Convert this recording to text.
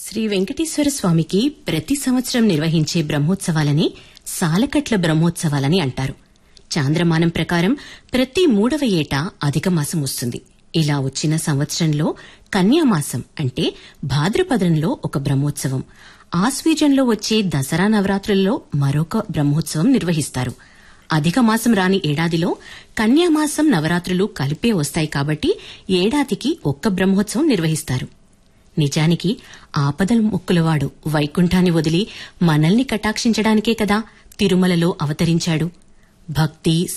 శ్రీ వెంకటేశ్వర స్వామికి ప్రతి సంవత్సరం నిర్వహించే బ్రహ్మోత్సవాలని సాలకట్ల బ్రహ్మోత్సవాలని అంటారు చాంద్రమానం ప్రకారం ప్రతి మూడవ ఏట అధిక మాసం వస్తుంది ఇలా వచ్చిన సంవత్సరంలో కన్యామాసం అంటే భాద్రపదంలో ఒక బ్రహ్మోత్సవం ఆశ్వీజంలో వచ్చే దసరా నవరాత్రుల్లో మరొక బ్రహ్మోత్సవం నిర్వహిస్తారు అధిక మాసం రాని ఏడాదిలో కన్యామాసం నవరాత్రులు కలిపే వస్తాయి కాబట్టి ఏడాదికి ఒక్క బ్రహ్మోత్సవం నిర్వహిస్తారు నిజానికి ఆపదల మొక్కులవాడు వైకుంఠాన్ని వదిలి మనల్ని కటాక్షించడానికే కదా తిరుమలలో అవతరించాడు భక్తి